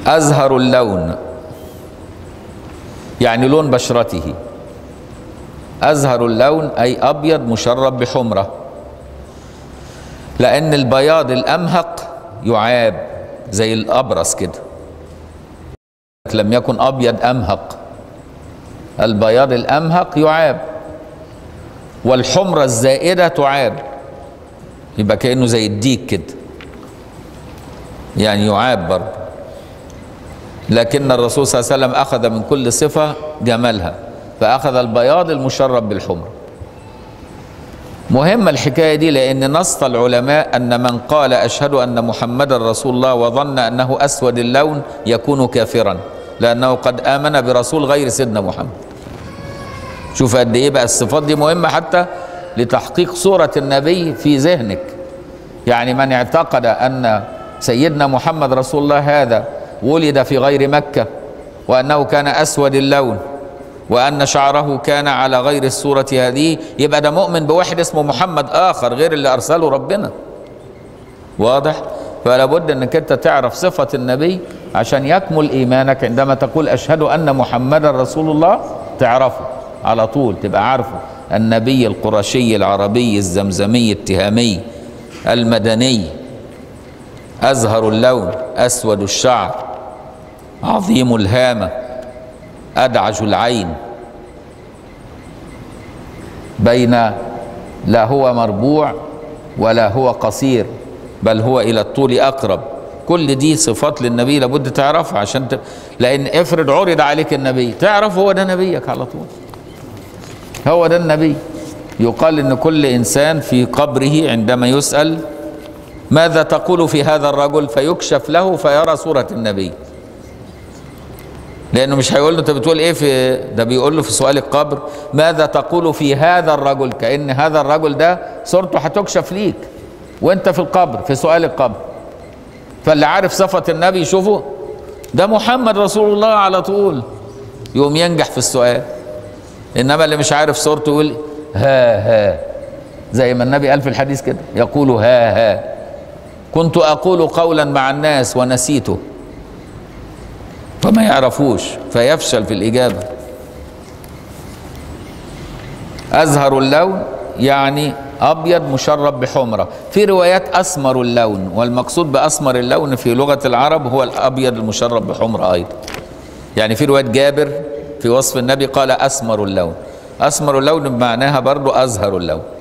أزهر اللون يعني لون بشرته أزهر اللون أي أبيض مشرب بحمرة لأن البياض الأمهق يعاب زي الأبرص كده لم يكن أبيض أمهق البياض الأمهق يعاب والحمرة الزائدة تعاب يبقى كأنه زي الديك كده يعني يعاب برضه لكن الرسول صلى الله عليه وسلم أخذ من كل صفة جمالها فأخذ البياض المشرب بالحمرة مهمة الحكاية دي لأن نص العلماء أن من قال أشهد أن محمدا رسول الله وظن أنه أسود اللون يكون كافرا لأنه قد آمن برسول غير سيدنا محمد شوف قد إيه بقى الصفات دي مهمة حتى لتحقيق صورة النبي في ذهنك يعني من اعتقد أن سيدنا محمد رسول الله هذا ولد في غير مكة وأنه كان أسود اللون وأن شعره كان على غير الصورة هذه يبقى ده مؤمن بواحد اسمه محمد آخر غير اللي أرسله ربنا واضح فلا بد أنك أنت تعرف صفة النبي عشان يكمل إيمانك عندما تقول أشهد أن محمدا رسول الله تعرفه على طول تبقى عارفه النبي القرشي العربي الزمزمي التهامي المدني أزهر اللون أسود الشعر عظيم الهامة أدعج العين بين لا هو مربوع ولا هو قصير بل هو إلى الطول أقرب كل دي صفات للنبي لابد تعرفها عشان ت... لأن افرض عرض عليك النبي تعرف هو ده نبيك على طول هو ده النبي يقال ان كل انسان في قبره عندما يسال ماذا تقول في هذا الرجل فيكشف له فيرى صوره النبي لانه مش هيقول له انت بتقول ايه في ده بيقول له في سؤال القبر ماذا تقول في هذا الرجل كان هذا الرجل ده صورته هتكشف ليك وانت في القبر في سؤال القبر فاللي عارف صفه النبي يشوفه ده محمد رسول الله على طول يقوم ينجح في السؤال انما اللي مش عارف صورته يقول ها ها زي ما النبي قال في الحديث كده يقول ها ها كنت اقول قولا مع الناس ونسيته فما يعرفوش فيفشل في الاجابه ازهر اللون يعني ابيض مشرب بحمره في روايات اسمر اللون والمقصود باسمر اللون في لغه العرب هو الابيض المشرب بحمره ايضا يعني في روايه جابر في وصف النبي قال اسمر اللون اسمر اللون بمعناها برضو ازهر اللون